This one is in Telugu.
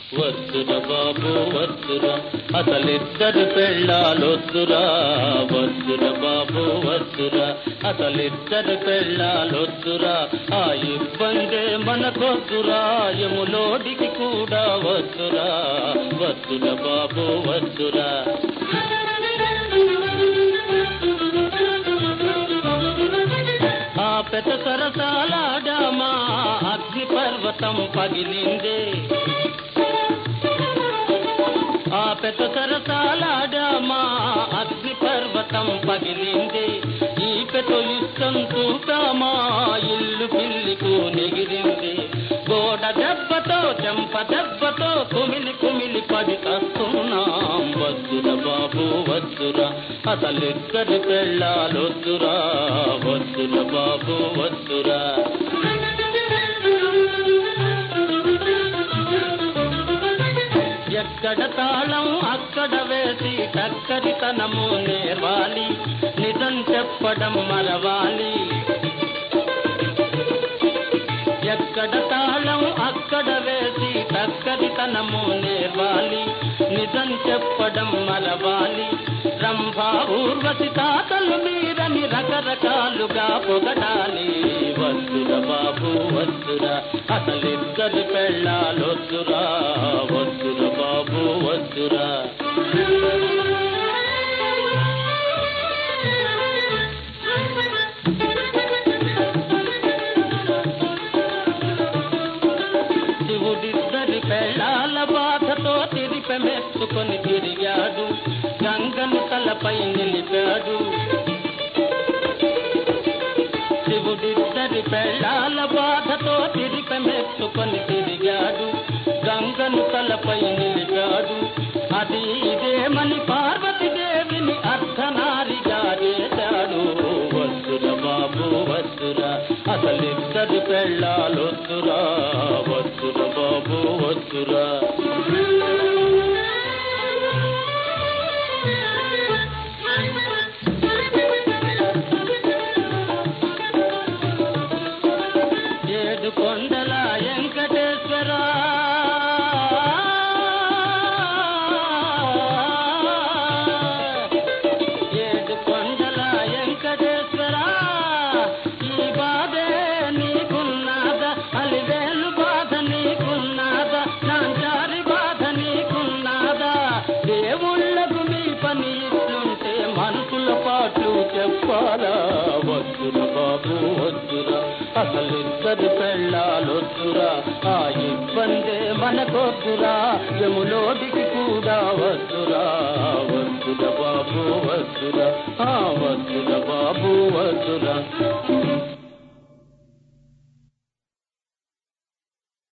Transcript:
వద్దుర బాబు వద్దుర అసలిద్దరు పెళ్ళాలొద్దురా వద్దుర బాబు వద్దురా అసలిద్దరు పెళ్ళాలొద్దురా ఆ ఇబ్బందే మనకొద్దురా యములోడికి కూడా వద్దురా వద్దుర బాబు వద్దురా ఆ పెద్ద సరసాలాడామా అగ్ని పర్వతం పగిలిందే ఆ పెద్ద సరసాలాడామా అగ్ని పర్వతం పగిలింది ఈ పెతొలిస్తం తూకామా ఇల్లు పిల్లికు నెగిరింది గోడ దెబ్బతో చెంప దెబ్బతో కుమిలి కుమిలి పడి కస్తున్నాం వద్దుర బాబు వద్దురా అసలిద్దరి పెళ్ళాలొద్దురా వద్దుర బాబు వద్దురా ఎక్కడ తాళం అక్కడ వేసి టక్కరితనము నేర్వాలి నిజం చెప్పడం మరవాలి ఎక్కడ తాళం అక్కడ వేసి టక్కరితనము నేర్వాలి నిజం చెప్పడం మరవాలి రంభా ఊర్వశి తాతలు మీరని రకరకాలుగా పొగడాలి వద్దుర బాబు వద్దుర అసలిద్దరు పెళ్ళాలొద్దురా వద్దుర బాబు వద్దురా శివుడిద్దరి పెళ్ళాల బాధతో తిరిపెమెత్తుకొని తిరిగాడు గంగను తలపై నిలిపాడు శివుడిద్దరి పెళ్ళాల బాధతో తిరిపెమెత్తుకొని తిరిగాడు గంగను తలపై నిలిపాడు అది ఇదేమని పార్వతీదేవిని అర్ధనారిగా చేశాడు వద్దుర బాబు వద్దుర అసలిద్దరు పెళ్ళాలొద్దురా వద్దుర బాబు వద్దురా ఏడు కొండల వెంకటేశ్వర ఏడు కొండల వెంకటేశ్వర ఈ బాధే నీకున్నాదా అలివేలు బాధ నీకున్నాదా నాంచారి బాధ నీకున్నాదా దేవుళ్ళకు మీ పని ఇట్లుంటే మనసుల పాటు చెప్పాలా వద్దురా బాబు వద్దురా అసలిద్దరు పెళ్ళాలొద్దురా ఆ ఇబ్బందే మనకొద్దురా యములోడికి కూడా వద్దురా వద్దుర బాబు వద్దురా ఆ వద్దుర బాబు వద్దురా